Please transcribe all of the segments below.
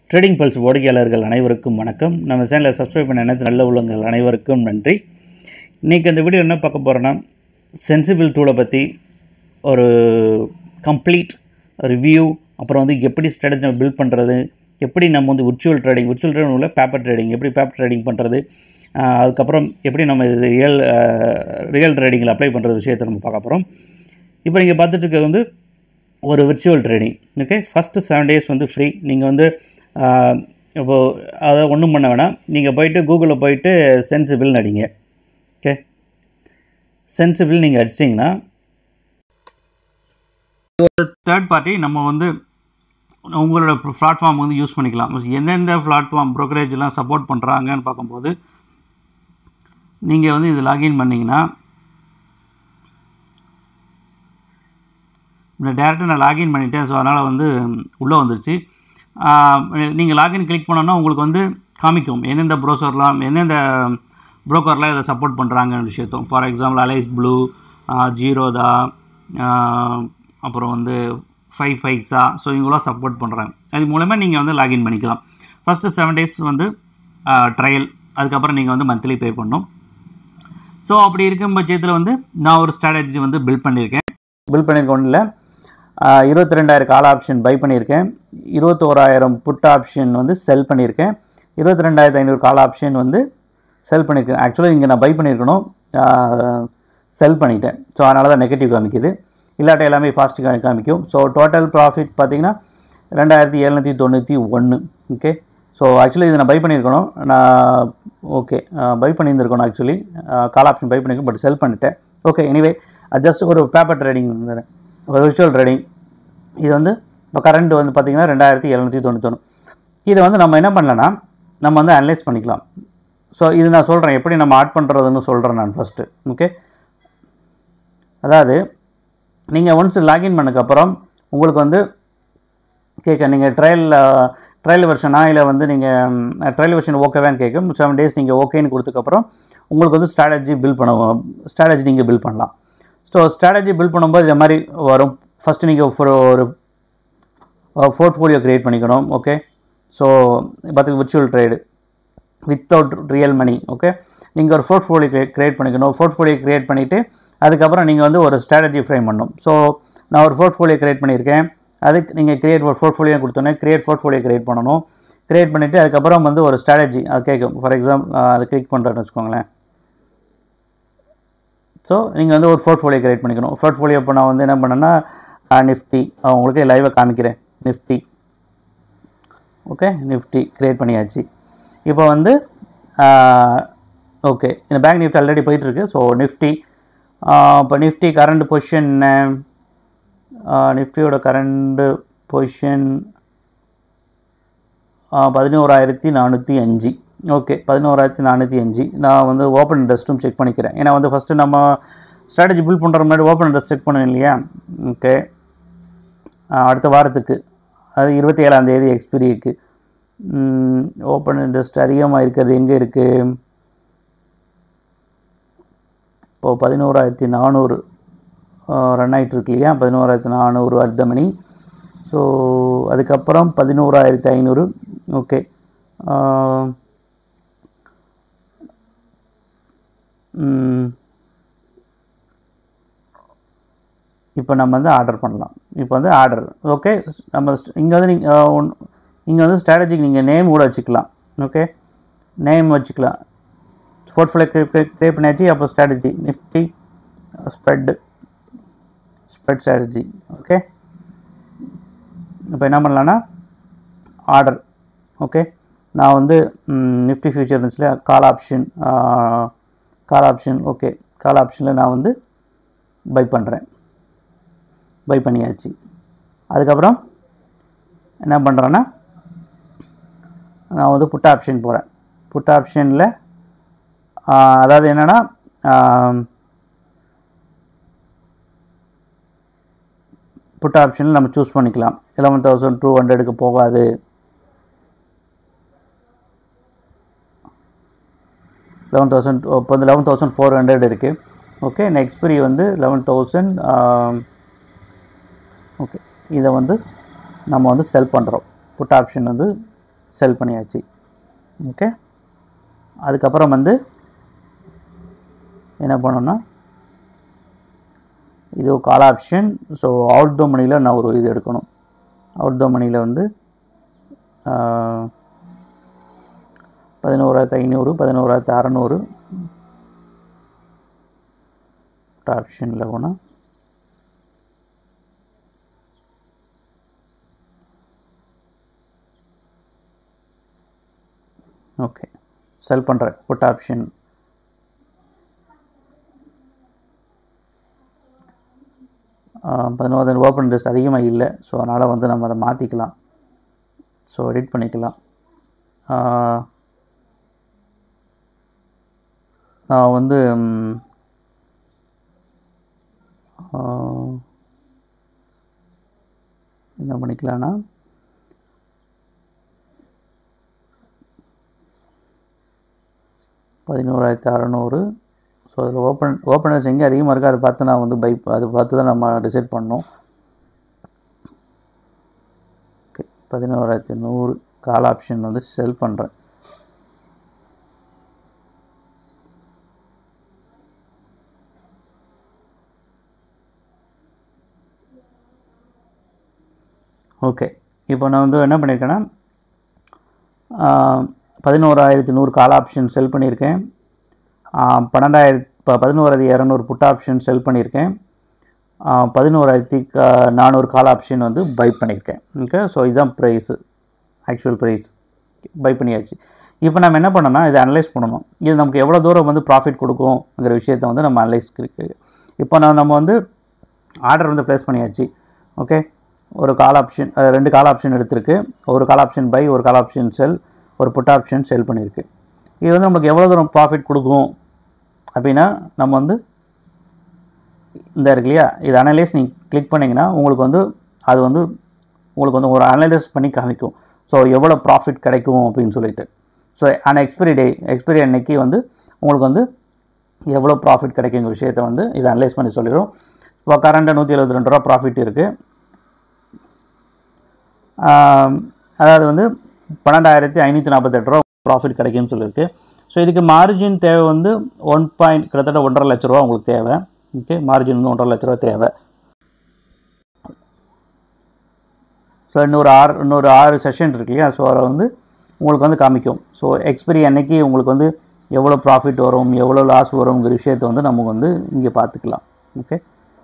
trading pulse வாடிக்கையாளர்கள் அனைவருக்கும் வணக்கம் நம்ம சேனலில் சப்ஸ்கிரைப் பண்ண அனைத்து நல்ல உள்ளங்கள் அனைவருக்கும் நன்றி இன்றைக்கி அந்த வீடியோ என்ன பார்க்க போகிறோன்னா சென்சிபிள் டூலை பற்றி ஒரு கம்ப்ளீட் ரிவ்யூ அப்புறம் வந்து எப்படி ஸ்ட்ராட்டஜி பில்ட் பண்ணுறது எப்படி நம்ம வந்து விர்ச்சுவல் ட்ரேடிங் விர்ச்சுவல் ட்ரேடிங் உள்ள பேப்பர் ட்ரேடிங் எப்படி பேப்பர் ட்ரேடிங் பண்ணுறது ஆஹ் அதுக்கப்புறம் எப்படி நம்ம இது ரியல் ரியல் ட்ரேடிங்கில் அப்ளை பண்ணுறது விஷயத்தை நம்ம பார்க்க போகிறோம் இப்போ நீங்கள் பார்த்துட்டு இருக்கிறது வந்து ஒரு virtual trading okay first seven days வந்து ஃப்ரீ நீங்கள் வந்து ஆஹ், இப்போ அதை ஒன்றும் பண்ண வேணாம் நீங்கள் போயிட்டு கூகுளில் போயிட்டு சென்சிபிள்னு அடிங்க ஓகே சென்சிபிள் நீங்கள் அடிச்சிங்கன்னா தேர்ட் பார்ட்டி நம்ம வந்து உங்களோட பிளாட்ஃபார்ம் வந்து யூஸ் பண்ணிக்கலாம் எந்தெந்த பிளாட்ஃபார்ம் ப்ரோக்கரேஜ்லாம் சப்போர்ட் பண்ணுறாங்கன்னு பார்க்கும்போது நீங்கள் வந்து இது லாகின் பண்ணிங்கன்னா இந்த டேரெக்டாக நான் லாகின் பண்ணிட்டேன் ஸோ அதனால் வந்து உள்ளே வந்துருச்சு நீங்கள் லாகின் கிளிக் பண்ணோன்னா உங்களுக்கு வந்து காமிக்கும் எந்தெந்த ப்ரோசர்லாம் எந்தெந்த ப்ரோக்கர்லாம் இதை சப்போர்ட் பண்ணுறாங்கன்னு விஷயத்தும் for example Alice Blue Zerodha அப்புறம் வந்து ஃபைவ் ஃபைவ்ஸா ஸோ இவங்களாம் சப்போர்ட் பண்ணுறாங்க அது மூலமாக நீங்கள் வந்து லாகின் பண்ணிக்கலாம் ஃபஸ்ட்டு செவன் டேஸ் வந்து ட்ரையல் அதுக்கப்புறம் நீங்கள் வந்து மந்த்லி பே பண்ணணும் ஸோ அப்படி இருக்கும் பட்சத்தில் வந்து நான் ஒரு ஸ்ட்ராட்டஜி வந்து பில்ட் பண்ணியிருக்கேன் பில்ட் பண்ணியிருக்க ஒன்றில் இருபத்தி ரெண்டாயிரம் கால் ஆப்ஷன் பை பண்ணியிருக்கேன் இருபத்தோராயிரம் புட் ஆப்ஷன் வந்து செல் பண்ணியிருக்கேன் இருபத்தி ரெண்டாயிரத்து ஐநூறு கால் ஆப்ஷன் வந்து செல் பண்ணியிருக்கேன் ஆக்சுவலாக இங்கே நான் பை பண்ணியிருக்கணும் செல் பண்ணிட்டேன் ஸோ அதனால தான் நெகட்டிவ் காமிக்குது இல்லாட்ட எல்லாமே பாசிட்டிவ் காமிக்கும் ஸோ டோட்டல் ப்ராஃபிட் பார்த்தீங்கன்னா ரெண்டாயிரத்தி எழுநூற்றி தொண்ணூற்றி ஒன்று ஓகே ஸோ ஆக்சுவலி இது நான் பை பண்ணியிருக்கணும் நான் ஓகே பை பண்ணியிருந்திருக்கணும் ஆக்சுவலி கால் ஆப்ஷன் பை பண்ணியிருக்கேன் பட் செல் பண்ணிட்டேன் ஓகே எனிவே ஜஸ்ட் ஒரு பேப்பர் ட்ரேடிங் ஒரு விஷுவல் ட்ரேடிங் இது வந்து இப்போ கரண்ட் வந்து பார்த்திங்கன்னா ரெண்டாயிரத்தி எழுநூற்றி தொண்ணூத்தொன்று இதை வந்து நம்ம என்ன பண்ணலன்னா நம்ம வந்து அனலைஸ் பண்ணிக்கலாம் ஸோ இது நான் சொல்கிறேன் எப்படி நம்ம ஆட் பண்ணுறதுன்னு சொல்கிறேன் நான் ஃபஸ்ட்டு ஓகே அதாவது நீங்கள் ஒன்ஸ் லாகின் பண்ணக்கப்புறம் உங்களுக்கு வந்து கேட்க நீங்கள் ட்ரையல் ட்ரையல் வெர்ஷனா இல்லை வந்து நீங்கள் ட்ரையல் வெர்ஷன் ஓகேவான்னு கேட்கும் செவன் டேஸ் நீங்கள் ஓகேன்னு கொடுத்ததுக்கப்புறம் உங்களுக்கு வந்து ஸ்ட்ராட்டஜி பில்ட் பண்ண ஸ்ட்ராட்டஜி நீங்கள் பில்ட் பண்ணலாம் ஸோ ஸ்ட்ராட்டஜி பில்ட் பண்ணும்போது இது மாதிரி வரும் ஃபஸ்ட்டு நீங்கள் ஒரு ஒரு போர்ட்ஃபோலியோ க்ரியேட் பண்ணிக்கணும் ஓகே ஸோ பார்த்துக்கு virtual trade without real money okay நீங்கள் ஒரு போர்ட்ஃபோலியோ க்ரியேட் பண்ணிக்கணும் போர்ட்ஃபோலியோ க்ரியேட் பண்ணிவிட்டு அதுக்கப்புறம் நீங்கள் வந்து ஒரு ஸ்ட்ராட்டஜி ஃப்ரேம் பண்ணணும் ஸோ நான் ஒரு போர்ட்ஃபோலியோ க்ரியேட் பண்ணியிருக்கேன் அதுக்கு நீங்கள் கிரியேட் ஒரு போர்ட்ஃபோலியோ கொடுத்தோன்னே கிரியேட் போர்ட்ஃபோலியோ க்ரியேட் பண்ணணும் க்ரியேட் பண்ணிவிட்டு அதுக்கப்புறம் வந்து ஒரு ஸ்ட்ராட்டஜி அது கேட்கும் ஃபார் எக்ஸாம்பிள் அதை கிளிக் பண்ணுறேன்னு வச்சுக்கோங்களேன் ஸோ நீங்கள் வந்து ஒரு போர்ட்ஃபோலியோ க்ரியேட் பண்ணிக்கணும் போர்ட்ஃபோலியோ இப்போ நான் வந்து என்ன பண்ணேன்னா நிஃப்டி உங்களுக்கு லைவாக காமிக்கிறேன் நிஃப்டி ஓகே நிஃப்டி க்ரியேட் பண்ணியாச்சு இப்போ வந்து ஓகே இந்த பேங்க் நிஃப்டி ஆல்ரெடி போயிட்டுருக்கு ஸோ நிஃப்டி இப்போ நிஃப்டி கரண்ட் பொசிஷன் நிஃப்டியோட கரண்ட் பொசிஷன் பதினோராயிரத்தி நானூற்றி அஞ்சு ஓகே பதினோராயிரத்தி நானூற்றி அஞ்சு நான் வந்து ஓப்பன் இன்ட்ரெஸ்ட்டும் செக் பண்ணிக்கிறேன் ஏன்னா வந்து ஃபஸ்ட்டு நம்ம ஸ்ட்ராட்டஜி பில்ட் பண்ணுற முன்னாடி ஓப்பன் இன்ட்ரெஸ்ட் செக் பண்ணுவேன் இல்லையா ஓகே அடுத்த வாரத்துக்கு அது இருபத்தி ஏழாம் தேதி எக்ஸ்பிரிக்கு ஓப்பன் இன்ட்ரெஸ்ட் அதிகமாக இருக்கிறது எங்கே இருக்குது இப்போது பதினோராயிரத்தி நானூறு ரன் ஆகிட்டு இருக்கு இல்லையா பதினோராயிரத்தி நானூறு அர்த்த மணி ஸோ அதுக்கப்புறம் பதினோராயிரத்தி ஐநூறு ஓகே இப்போ நம்ம வந்து ஆர்டர் பண்ணலாம் இப்போ வந்து ஆர்டர் ஓகே நம்ம இங்கே வந்து நீங்கள் இங்கே வந்து ஸ்ட்ராட்டஜிக்கு நீங்கள் நேம் கூட வச்சுக்கலாம் ஓகே நேம் வச்சுக்கலாம் போர்ட்ஃபோலியோ க்ரியேட் பண்ணியாச்சு அப்போ strategy Nifty spread spread strategy okay இப்போ என்ன பண்ணலான்னா ஆர்டர் ஓகே நான் வந்து நிஃப்டி ஃபியூச்சர் இருந்துச்சுல call option call option okay call ஆப்ஷனில் நான் வந்து பை பண்ணுறேன் பை பண்ணியாச்சு அதுக்கப்புறம் என்ன பண்ணுறேன்னா நான் வந்து புட் ஆப்ஷன் போகிறேன் புட் ஆப்ஷனில் அதாவது என்னென்னா புட் ஆப்ஷனில் நம்ம சூஸ் பண்ணிக்கலாம் லெவன் தௌசண்ட் டூ ஹண்ட்ரடுக்கு போகாது லெவன் தௌசண்ட் இப்போ வந்து லெவன் தௌசண்ட் ஃபோர் ஹண்ட்ரட் இருக்குது ஓகே எக்ஸ்பிரி வந்து லெவன் தௌசண்ட் ஓகே இதை வந்து நம்ம வந்து செல் பண்ணுறோம் புட் ஆப்ஷன் வந்து செல் பண்ணியாச்சு ஓகே அதுக்கப்புறம் வந்து என்ன பண்ணோன்னா இது call option so out the மணியில் நான் ஒரு இது எடுக்கணும் அவுட் த மணியில் வந்து பதினோராயிரத்து ஐநூறு பதினோராயிரத்து அறநூறு ஆப்ஷனில் போனால் ஓகே செல் பண்ணுறேன் புட் ஆப்ஷன் பதினோரு ஓப்பன் இன்ட்ரெஸ்ட் அதிகமாக இல்லை ஸோ அதனால் வந்து நம்ம அதை மாற்றிக்கலாம் ஸோ எடிட் பண்ணிக்கலாம் ஆஹ், நான் வந்து ம், ஆஹ், என்ன பண்ணிக்கலாம்னா பதினோராயிரத்து அறநூறு ஸோ அதில் ஓப்பன் ஓப்பனர்ஸ் எங்கே அதிகமாக இருக்கோ அதை பார்த்து நான் வந்து பை அதை பார்த்து தான் நம்ம டிசைட் பண்ணோம் ஓகே பதினோராயிரத்து நூறு கால் ஆப்ஷன் வந்து செல் பண்ணுறேன் ஓகே இப்போ நான் வந்து என்ன பண்ணியிருக்கேன்னா பதினோராயிரத்தி நூறு கால் ஆப்ஷன் செல் பண்ணியிருக்கேன் பன்னெண்டாயிரத்தி இப்போ பதினோராயிரத்தி இரநூறு புட் ஆப்ஷன் செல் பண்ணியிருக்கேன் பதினோராயிரத்தி நானூறு கால் ஆப்ஷன் வந்து பை பண்ணியிருக்கேன் ஓகே ஸோ இதுதான் ப்ரைஸு ஆக்சுவல் ப்ரைஸ் பை பண்ணியாச்சு இப்போ நம்ம என்ன பண்ணோம்னா இதை அனலைஸ் பண்ணணும் இது நமக்கு எவ்வளோ தூரம் வந்து ப்ராஃபிட் கொடுக்குங்கிற விஷயத்தை வந்து நம்ம அனலைஸ் இப்போ நான் நம்ம வந்து ஆர்டர் வந்து ப்ளேஸ் பண்ணியாச்சு ஓகே ஒரு கால் ஆப்ஷன் ரெண்டு கால் ஆப்ஷன் எடுத்திருக்கு ஒரு கால் ஆப்ஷன் பை ஒரு கால் ஆப்ஷன் செல் ஒரு புட் ஆப்ஷன் செல் பண்ணியிருக்கு இது வந்து நமக்கு எவ்வளோ தூரம் ப்ராஃபிட் கொடுக்கும் அப்படின்னா நம்ம வந்து இந்த இருக்கு இல்லையா இது அனலைஸ் நீங்கள் கிளிக் பண்ணிங்கன்னா உங்களுக்கு வந்து அது வந்து உங்களுக்கு வந்து ஒரு அனலைஸ் பண்ணி காமிக்கும் ஸோ எவ்வளோ ப்ராஃபிட் கிடைக்கும் அப்படின்னு சொல்லிட்டு ஸோ ஆனால் எக்ஸ்பைரி டே எக்ஸ்பைரி அன்னைக்கு வந்து உங்களுக்கு வந்து எவ்வளோ ப்ராஃபிட் கிடைக்குங்கிற விஷயத்தை வந்து இதை அனலைஸ் பண்ணி சொல்லிடும் இப்போ கரண்ட்டாக நூற்றி எழுபத்தி ரெண்டு ரூபா ப்ராஃபிட் இருக்குது அதாவது வந்து பன்னெண்டாயிரத்தி ஐநூற்றி நாற்பத்தெட்டு ரூபா ப்ராஃபிட் கிடைக்கும்னு சொல்லியிருக்கு ஸோ இதுக்கு மார்ஜின் தேவை வந்து ஒன் பாயிண்ட் கிட்டத்தட்ட ஒன்றரை லட்ச ரூபா உங்களுக்கு தேவை ஓகே மார்ஜின் வந்து ஒன்றரை லட்ச ரூபா தேவை ஸோ இன்னொரு ஆறு இன்னொரு ஆறு செஷன் இருக்கு இல்லையா ஸோ அதில் வந்து உங்களுக்கு வந்து காமிக்கும் ஸோ எக்ஸ்பைரி அன்னைக்கு உங்களுக்கு வந்து எவ்வளோ ப்ராஃபிட் வரும் எவ்வளோ லாஸ் வருங்கிற விஷயத்தை வந்து நம்ம வந்து இங்கே பார்த்துக்கலாம் ஓகே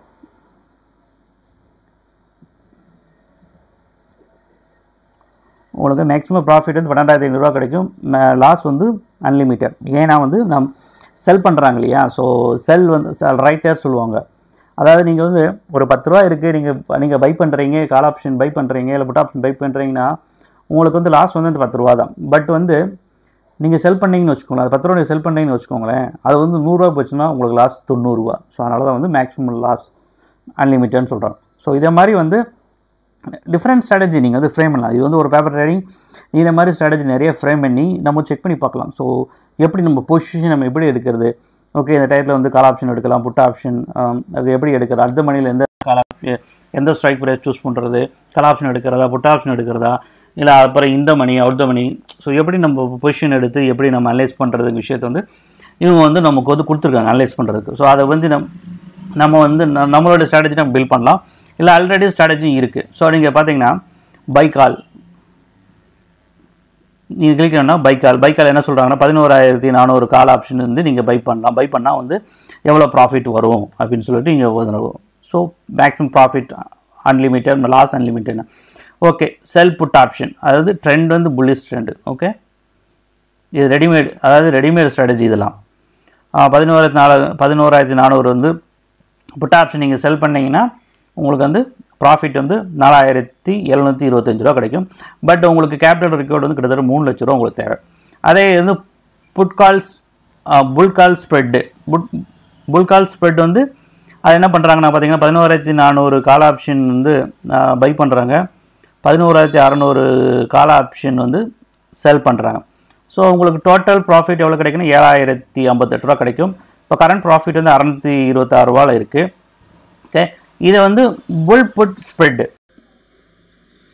உங்களுக்கு மேக்ஸிமம் ப்ராஃபிட் வந்து பன்னெண்டாயிரத்தி ஐநூறுரூவா கிடைக்கும் லாஸ் வந்து அன்லிமிட்டட் ஏன்னா வந்து நம் செல் பண்ணுறாங்க இல்லையா ஸோ செல் வந்து ரைட்டர் சொல்லுவாங்க அதாவது நீங்கள் வந்து ஒரு பத்து ரூபா இருக்குது நீங்கள் நீங்கள் பை பண்ணுறீங்க கால் ஆப்ஷன் பை பண்ணுறீங்க இல்லை புட் ஆப்ஷன் பை பண்ணுறீங்கன்னா உங்களுக்கு வந்து லாஸ் வந்து அந்த பத்து ரூபா தான் பட் வந்து நீங்கள் செல் பண்ணீங்கன்னு வச்சுக்கோங்களேன் அது பத்து ரூபா நீங்கள் செல் பண்ணீங்கன்னு வச்சுக்கோங்களேன் அது வந்து நூறுரூவா போச்சுன்னா உங்களுக்கு லாஸ் தொண்ணூறுரூவா ஸோ அதனால தான் வந்து மேக்ஸிமம் லாஸ் அன்லிமிட்டட்னு சொல்கிறோம் ஸோ இதே மாதிரி வந்து டிஃப்ரெண்ட் ஸ்ட்ராட்டஜி நீங்கள் வந்து ஃப்ரேம் பண்ணலாம் இது வந்து ஒரு பேப்பர் ட்ரேடிங் இந்த மாதிரி ஸ்ட்ராட்டஜி நிறைய ஃப்ரேம் பண்ணி நம்ம செக் பண்ணி பார்க்கலாம் ஸோ எப்படி நம்ம பொசிஷன் நம்ம எப்படி எடுக்கிறது ஓகே இந்த டயத்தில் வந்து கால் ஆப்ஷன் எடுக்கலாம் புட் ஆப்ஷன் அது எப்படி எடுக்கிறது அடுத்த மணியில் எந்த கால் எந்த ஸ்ட்ரைக் ப்ரைஸ் சூஸ் பண்ணுறது கால் ஆப்ஷன் எடுக்கிறதா புட் ஆப்ஷன் எடுக்கிறதா இல்லை அப்புறம் இந்த money out the money so எப்படி நம்ம பொசிஷன் எடுத்து எப்படி நம்ம அனலைஸ் பண்ணுறது விஷயத்தை வந்து இவங்க வந்து நமக்கு வந்து கொடுத்துருக்காங்க அனலைஸ் பண்ணுறதுக்கு ஸோ அதை வந்து நம் நம்ம வந்து ந- நம்மளோட ஸ்ட்ராட்டஜி நம்ம பில்ட் பண்ணலாம் இல்லை ஆல்ரெடி ஸ்ட்ராட்டஜி இருக்குது ஸோ நீங்கள் பார்த்தீங்கன்னா பை கால் நீங்கள் கிளிக் பண்ணா பை கால் பை கால் என்ன சொல்கிறாங்கன்னா பதினோராயிரத்தி நானூறு கால் ஆப்ஷன் வந்து நீங்கள் பை பண்ணலாம் பை பண்ணால் வந்து எவ்வளோ ப்ராஃபிட் வரும் அப்படின்னு சொல்லிட்டு இங்கே வரும் so maximum profit unlimited loss unlimited okay sell put option அதாவது ட்ரெண்ட் வந்து புல்லிஷ் ட்ரெண்டு ஓகே இது ரெடிமேட் அதாவது ரெடிமேட் ஸ்ட்ராட்டஜி இதெல்லாம் பதினோராயிரத்தி நாலு பதினோராயிரத்தி நானூறு வந்து புட் ஆப்ஷன் நீங்கள் செல் பண்ணீங்கன்னா உங்களுக்கு வந்து ப்ராஃபிட் வந்து நாலாயிரத்தி எழுநூற்றி இருபத்தஞ்சு ரூபா கிடைக்கும் பட் உங்களுக்கு கேபிட்டல் ரெக்கார்டு வந்து கிட்டத்தட்ட மூணு லட்ச ரூபா உங்களுக்கு தேவை அதே வந்து put calls bull call spread put bull call spread வந்து அது என்ன பண்ணுறாங்கன்னா பார்த்தீங்கன்னா பதினோராயிரத்தி நானூறு கால் ஆப்ஷன் வந்து பை பண்ணுறாங்க பதினோராயிரத்தி அறநூறு கால் ஆப்ஷன் வந்து செல் பண்ணுறாங்க ஸோ உங்களுக்கு டோட்டல் ப்ராஃபிட் எவ்வளோ கிடைக்குன்னா ஏழாயிரத்தி ஐம்பத்தெட்டு ரூபா கிடைக்கும் இப்போ கரண்ட் ப்ராஃபிட் வந்து அறநூற்றி இருபத்தாறு ரூபாவில் இருக்குது ஓகே இதை வந்து புல் புட் ஸ்ப்ரெட்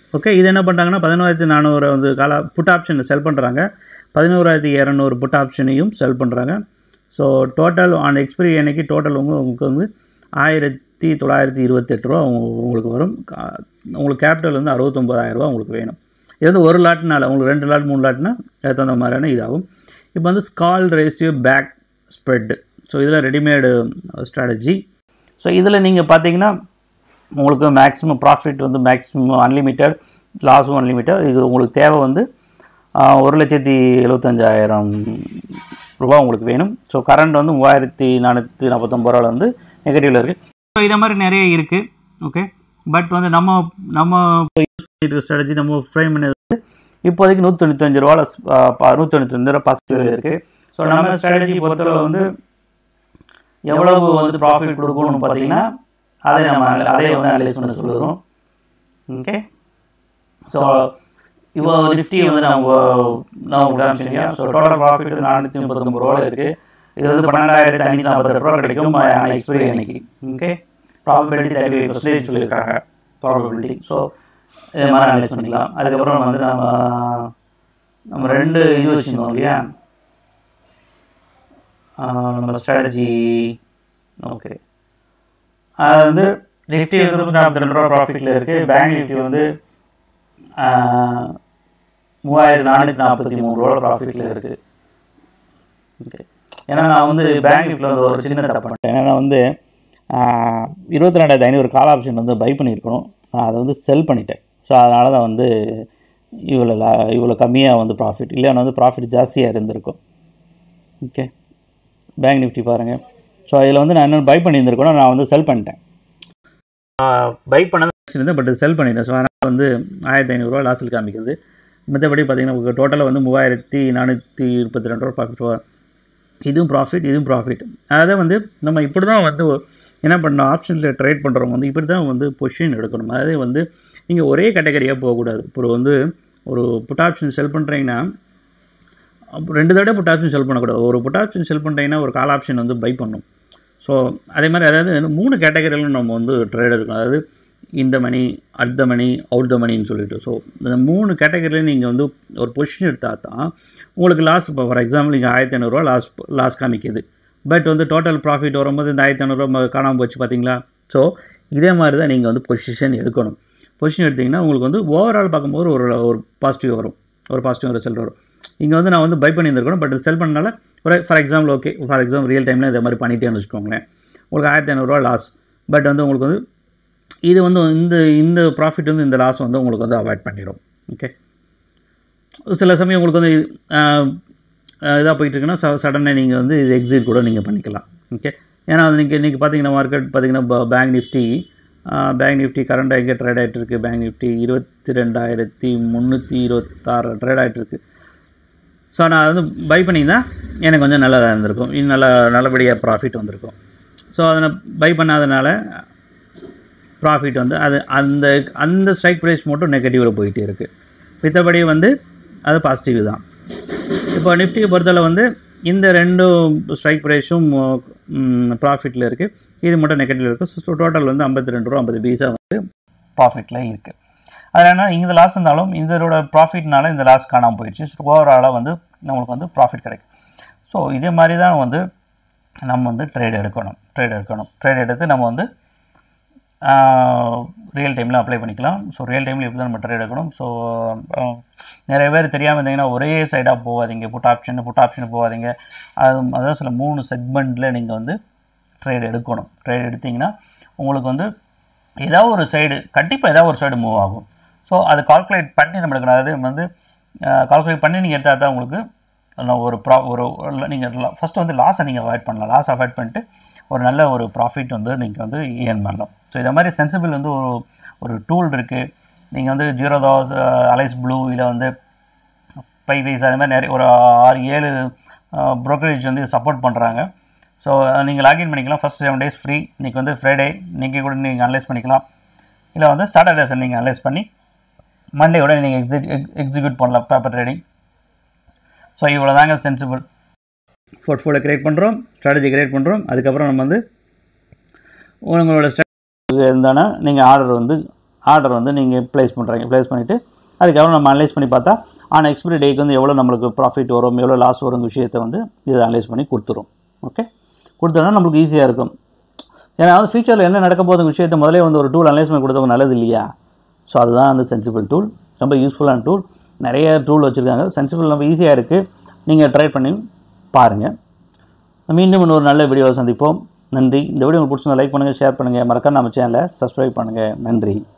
ஓகே இது என்ன பண்ணுறாங்கன்னா பதினோராயிரத்தி நானூறு வந்து கால புட் ஆப்ஷன் செல் பண்ணுறாங்க பதினோராயிரத்தி இரநூறு புட் ஆப்ஷனையும் செல் பண்ணுறாங்க ஸோ டோட்டல் ஆன் எக்ஸ்பிரி அன்னைக்கு டோட்டல் உங்க உங்களுக்கு வந்து ஆயிரத்தி தொள்ளாயிரத்தி இருபத்தெட்டு ரூபா உங்க- உங்களுக்கு வரும் கா- உங்களுக்கு கேபிட்டல் வந்து அறுபத்தொம்பதாயிரம் ரூபா உங்களுக்கு வேணும் இது வந்து ஒரு லாட்னால உங்களுக்கு ரெண்டு லாட் மூணு லாட்னா அதுக்கு தகுந்த மாதிரியான இதாகும் இப்போ வந்து call ratio back spread so இதில் ரெடிமேடு ஸ்ட்ராட்டஜி ஸோ இதில் நீங்கள் பார்த்தீங்கன்னா உங்களுக்கு மேக்ஸிமம் ப்ராஃபிட் வந்து மேக்ஸிமம் அன்லிமிட்டெட் லாஸும் அன்லிமிட்டட் இது உங்களுக்கு தேவை வந்து ஆஹ், ஒரு லட்சத்தி எழுபத்தஞ்சாயிரம் ரூபா உங்களுக்கு வேணும் ஸோ கரண்ட் வந்து மூவாயிரத்தி நானூற்றி நாற்பத்தொம்பது ரூபாவில் வந்து நெகட்டிவில் இருக்குது ஸோ இதை மாதிரி நிறைய இருக்குது ஓகே பட் வந்து நம்ம நம்ம யூஸ் பண்ணிட்டு ஸ்ட்ராட்டஜி நம்ம ஃப்ரேம் பண்ணது வந்து இப்போதைக்கு நூற்றி தொண்ணூத்தஞ்சு ரூபாவில் நூற்றி தொண்ணூத்தஞ்சு ரூபா பாசிட்டிவ் இருக்குது ஸோ நம்ம ஸ்ட்ராட்டஜி பொறுத்தளவு வந்து எவ்வளவு வந்து ப்ராஃபிட் கொடுக்கணும்னு பார்த்தீங்கன்னா அதை நம்ம அதே வந்து அனலைஸ் பண்ண சொல்லுறோம் ஓகே ஸோ இப்போ நிஃப்டி வந்து நம்ம நான் உங்களுக்கு காமிச்சிங்க ஸோ டோட்டல் ப்ராஃபிட் நானூற்றி முப்பத்தொம்பது ரூபா இருக்குது இது வந்து பன்னெண்டாயிரத்தி ஐநூற்றி நாற்பத்தெட்டு ரூபா கிடைக்கும் எக்ஸ்பீரி அன்னைக்கு okay probability thirty five percentage சொல்லியிருக்காங்க ப்ராபபிலிட்டி ஸோ இது மாதிரி அனலைஸ் பண்ணிக்கலாம் அதுக்கப்புறம் வந்து நம்ம நம்ம ரெண்டு இது வச்சுருந்தோம் இல்லையா ஆஹ் நம்ம ஸ்ட்ராட்டஜி ஓகே அது வந்து நிஃப்டி வந்து நூற்றி நாற்பத்தி ரெண்டு ரூபா ப்ராஃபிட்டில் இருக்குது பேங்க் நிஃப்டி வந்து ஆஹ், மூவாயிரத்தி நானூற்றி நாற்பத்தி மூணு ரூபா ப்ராஃபிட்டில் இருக்குது ஓகே ஏன்னா நான் வந்து பேங்க் நிஃப்டியில் வந்து ஒரு சின்ன தப்பு பண்ணிட்டேன் ஏன்னா நான் வந்து இருபத்தி ரெண்டாயிரத்தி ஐநூறு கால் ஆப்ஷன் வந்து பை பண்ணியிருக்கணும் நான் அதை வந்து செல் பண்ணிட்டேன் ஸோ அதனால தான் வந்து இவ்வளோ லா- இவ்வளோ கம்மியாக வந்து ப்ராஃபிட் இல்லைன்னா வந்து ப்ராஃபிட் ஜாஸ்தியாக இருந்திருக்கும் ஓகே பேங்க் நிஃப்டி பாருங்கள் ஸோ இதில் வந்து நான் இன்னும் பை பண்ணியிருந்திருக்கணும் நான் வந்து செல் பண்ணிட்டேன் பை பண்ணது இருந்தேன் பட் செல் பண்ணிட்டேன் ஸோ அதனால் வந்து ஆயிரத்தி ஐநூறுரூவா லாஸில் காமிக்குது மற்றபடி பார்த்தீங்கன்னா உங்களுக்கு டோட்டலாக வந்து மூவாயிரத்தி நானூற்றி முப்பத்தி ரெண்டு ரூபா ப்ராஃபிட் வரும் இதுவும் ப்ராஃபிட் இதுவும் ப்ராஃபிட் அதை வந்து நம்ம இப்படி தான் வந்து என்ன பண்ணணும் ஆப்ஷனில் ட்ரேட் பண்ணுறவங்க வந்து இப்படி தான் வந்து பொசிஷன் எடுக்கணும் அதே வந்து நீங்கள் ஒரே கேட்டகரியாக போகக்கூடாது இப்போ வந்து ஒரு புட் ஆப்ஷன் செல் பண்ணுறீங்கன்னா அப்போ ரெண்டு தடவை புட் ஆப்ஷன் செல் பண்ணக்கூடாது ஒரு புட் ஆப்ஷன் செல் பண்ணுறீங்கன்னா ஒரு கால் ஆப்ஷன் வந்து பை பண்ணும் ஸோ அதே மாதிரி அதாவது மூணு கேட்டகரியிலும் நம்ம வந்து ட்ரேட் எடுக்கணும் அதாவது இந்த மணி at the money out the மணின்னு சொல்லிட்டு ஸோ இந்த மூணு கேட்டகரியிலையும் நீங்கள் வந்து ஒரு பொசிஷன் எடுத்தால் தான் உங்களுக்கு லாஸ் இப்போ ஃபார் எக்ஸாம்பிள் நீங்கள் ஆயிரத்தி ஐநூறுரூவா லாஸ் லாஸ் காமிக்குது பட் வந்து டோட்டல் ப்ராஃபிட் வரும்போது இந்த ஆயிரத்தி ஐநூறுரூவா காணாமல் போச்சு பார்த்தீங்களா ஸோ இதே மாதிரி தான் நீங்கள் வந்து பொசிஷன் எடுக்கணும் பொசிஷன் எடுத்திங்கன்னா உங்களுக்கு வந்து ஓவரால் பார்க்கும்போது ஒரு ஒரு பாசிட்டிவ் வரும் ஒரு பாசிட்டிவ் ரிசல்ட் வரும் இங்கே வந்து நான் வந்து பை பண்ணியிருந்திருக்கணும் பட் செல் பண்ணனால ஒரு for example okay for example real டைமில் இதே மாதிரி பண்ணிட்டேன்னு வச்சுக்கோங்களேன் உங்களுக்கு ஆயிரத்தி ஐநூறுரூவா லாஸ் பட் வந்து உங்களுக்கு வந்து இது வந்து இந்த இந்த ப்ராஃபிட் வந்து இந்த லாஸ் வந்து உங்களுக்கு வந்து அவாய்ட் பண்ணிடும் ஓகே சில சமயம் உங்களுக்கு வந்து இதாக போயிட்டுருக்குன்னா ச சடனாக நீங்கள் வந்து இது எக்ஸிட் கூட நீங்கள் பண்ணிக்கலாம் ஓகே ஏன்னா அது நீங்கள் இன்றைக்கி பார்த்தீங்கன்னா மார்க்கெட் பார்த்தீங்கன்னா பேங்க் நிஃப்டி பேங்க் நிஃப்டி கரண்டாக எங்கே ட்ரேட் ஆகிட்டு இருக்கு பேங்க் நிஃப்டி இருபத்தி ரெண்டாயிரத்தி முந்நூற்றி இருபத்தாறு ட்ரேட் ஆகிட்டு இருக்கு ஸோ நான் வந்து பை பண்ணியிருந்தா எனக்கு கொஞ்சம் நல்லதாக இருந்திருக்கும் இன்னும் நல்ல நல்லபடியாக ப்ராஃபிட் வந்திருக்கும் ஸோ அதை நான் பை பண்ணாதனால ப்ராஃபிட் வந்து அது அந்த அந்த ஸ்ட்ரைக் ப்ரைஸ் மட்டும் நெகட்டிவில் போயிட்டே இருக்குது மித்தபடி வந்து அது பாசிட்டிவ் தான் இப்போ நிஃப்டியை பொறுத்தவரை வந்து இந்த ரெண்டும் ஸ்ட்ரைக் ப்ரைஸும் ப்ராஃபிட்டில் இருக்குது இது மட்டும் நெகட்டிவ் இருக்குது ஸோ டோட்டல் வந்து ஐம்பத்தி ரெண்டு ரூபா ஐம்பது பைசா வந்து ப்ராஃபிட்டில் இருக்குது அதனால் இந்த லாஸ் இருந்தாலும் இதோட ப்ராஃபிட்னால இந்த லாஸ் காணாமல் போயிடுச்சு ஸோ ஓவராலாக வந்து நம்மளுக்கு வந்து ப்ராஃபிட் கிடைக்கும் ஸோ இதே மாதிரி தான் வந்து நம்ம வந்து ட்ரேட் எடுக்கணும் ட்ரேட் எடுக்கணும் ட்ரேட் எடுத்து நம்ம வந்து ரியல் டைமில் அப்ளை பண்ணிக்கலாம் ஸோ ரியல் டைமில் எப்படி தான் நம்ம ட்ரேட் எடுக்கணும் ஸோ நிறைய பேர் தெரியாமல் இருந்தீங்கன்னா ஒரே சைடாக போகாதீங்க புட் ஆப்ஷன் புட் ஆப்ஷன் போகாதீங்க அது அதாவது சில மூணு செக்மெண்ட்டில் நீங்கள் வந்து ட்ரேட் எடுக்கணும் ட்ரேட் எடுத்திங்கன்னா உங்களுக்கு வந்து ஏதாவது ஒரு சைடு கண்டிப்பாக ஏதாவது ஒரு சைடு மூவ் ஆகும் ஸோ அது கால்குலேட் பண்ணி நம்ம எடுக்கணும் அதாவது வந்து கால்குலேட் பண்ணி நீங்கள் எடுத்தால் தான் உங்களுக்கு ஒரு ப்ரா ஒரு நீங்கள் ஃபஸ்ட்டு வந்து லாஸை நீங்கள் அவாய்ட் பண்ணலாம் லாஸ் அவாய்ட் பண்ணிட்டு ஒரு நல்ல ஒரு ப்ராஃபிட் வந்து நீங்கள் வந்து ஏர்ன் பண்ணலாம் ஸோ இதை மாதிரி சென்சிபிள் வந்து ஒரு ஒரு டூல் இருக்குது நீங்கள் வந்து ஜீரோ தாஸ் அலைஸ் ப்ளூ இல்லை வந்து பைவைஸ் அது மாதிரி நிறைய ஒரு ஆறு ஏழு ப்ரோக்கரேஜ் வந்து சப்போர்ட் பண்ணுறாங்க ஸோ நீங்கள் லாகின் பண்ணிக்கலாம் ஃபஸ்ட் செவன் டேஸ் ஃப்ரீ இன்றைக்கி வந்து ஃப்ரைடே இன்றைக்கி கூட நீங்கள் அனலைஸ் பண்ணிக்கலாம் இல்லை வந்து சாட்டர்டேஸ் நீங்கள் அனலைஸ் பண்ணி மண்டே கூட நீங்கள் எக்ஸி எக்ஸிக்யூட் பண்ணலாம் பேப்பர் ட்ரேடிங் ஸோ இவ்வளோ தாங்க சென்சிபிள் போர்ட்ஃபோலியோ கிரியேட் பண்ணுறோம் ஸ்ட்ராட்டஜி கிரியேட் பண்ணுறோம் அதுக்கப்புறம் நம்ம வந்து உங்களோட ஸ்ட்ராட்டஜி இருந்தானா நீங்கள் ஆர்டர் வந்து ஆர்டர் வந்து நீங்கள் ப்ளேஸ் பண்ணுறீங்க ப்ளேஸ் பண்ணிவிட்டு அதுக்கப்புறம் நம்ம அனலைஸ் பண்ணி பார்த்தா ஆன் எக்ஸ்பிரி டேக்கு வந்து எவ்வளோ நம்மளுக்கு ப்ராஃபிட் வரும் எவ்வளோ லாஸ் வரும் விஷயத்தை வந்து இதை அனலைஸ் பண்ணி கொடுத்துரும் ஓகே கொடுத்தோன்னா நம்மளுக்கு ஈஸியாக இருக்கும் ஏன்னா வந்து ஃபியூச்சரில் என்ன நடக்க போகுது விஷயத்தை முதலே வந்து ஒரு டூல் அனலைஸ் பண்ணி கொடுத்தவங்க நல்லது இல்லையா ஸோ அதுதான் அந்த சென்சிபிள் டூல் ரொம்ப யூஸ்ஃபுல்லான டூல் நிறைய டூல் வச்சுருக்காங்க சென்சிபிள் ரொம்ப ஈஸியாக இருக்குது நீங்கள் ட்ரை பண்ணி பாருங்கள் மீண்டும் இன்னொரு நல்ல வீடியோவை சந்திப்போம் நன்றி இந்த வீடியோ உங்களுக்கு பிடிச்சிருந்தா லைக் பண்ணுங்கள் ஷேர் பண்ணுங்கள் மறக்காம நம்ம சேனலை சப்ஸ்கிரைப் பண்ணுங்கள் நன்றி